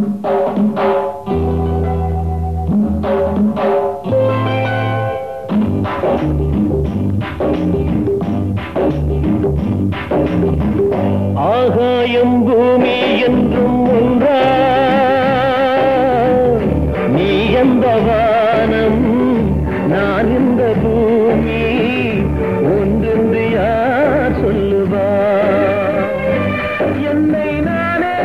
ஆகாயம் பூமி என்றும் ஒன்றா நீ எந்த வானம் நான் இந்த பூமி ஒன்றென்று யார் சொல்லுவா என்னை நானே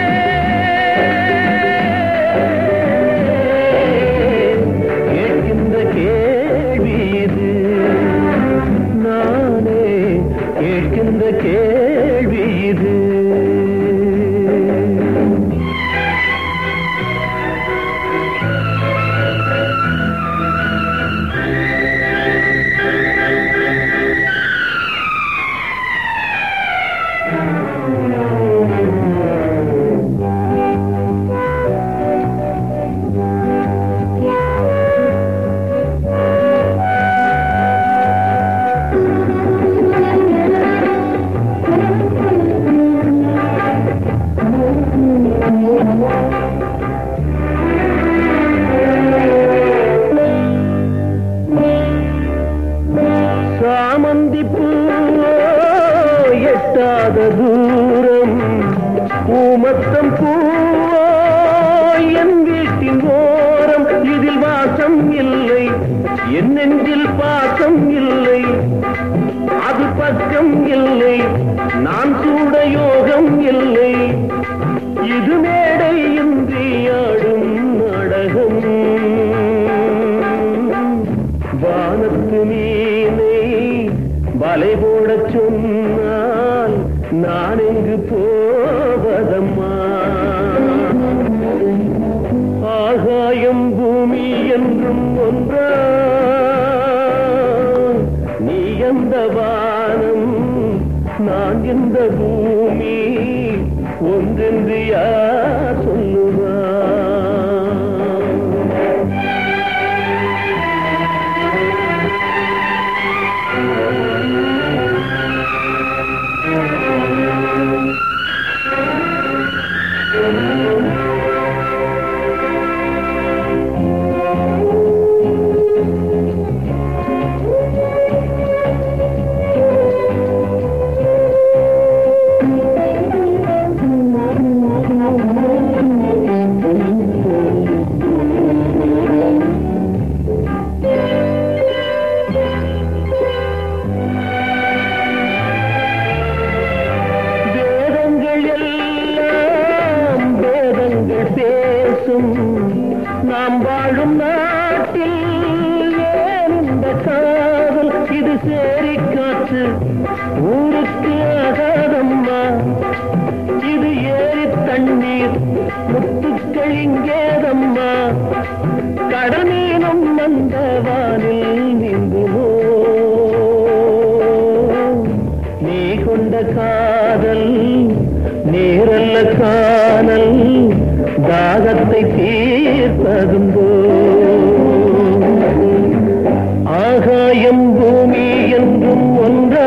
கேட்கின்ற கேள்வி இது நானே கேட்கின்ற கேள்வி இது சாமந்தி பூவோ எட்டாத தூரம் பூமத்தம் பூவோ என் வீட்டின் ஓரம் இதில் வாசம் இல்லை என் நெஞ்சில் பாசம் இல்லை அது பக்கம் இல்லை நான் சூட யோகம் இல்லை இது மேடை இன்றி ஆடும் நாடகம் வானத்து மீனை வலை போடச் சொன்னால் நான் எங்கு போவதம்மா ஆகாயம் பூமி என்றும் ஒன்றா நீ எந்த வானம் நான் எந்த பூமி ஒன்றென்று யார் சொல்லுவா வேதங்கள் எல்லாம் வேதங்கள் பேசும் நாம் வாழும் நாட்டில் ஏன் இந்த காதல் இது சேரி காற்று ஊருக்கு ஆகாதம்மா இது ஏரி தண்ணீர் முத்துக்கள் இங்கேதம்மா கடல் மீனும் அந்த வானில் நீந்துமோ நீ கொண்ட காதல் நேரல்ல காணல் தாகத்தை தீர்ப்பதும்போ ஆகாயம் பூமி என்றும் ஒன்றா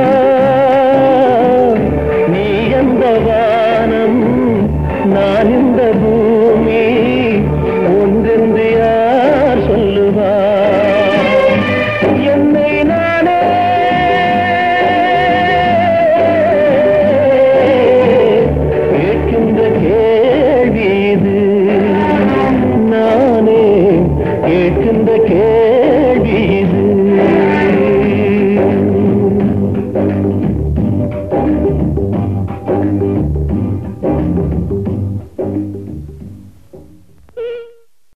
நீ எந்த வானம் நான் இந்த பூமி ஒன்றென்று யார் சொல்லுவார் என்னை நானே கேட்கின்ற கேள்வி இது நானே கேட்கின்ற கேள்வி இது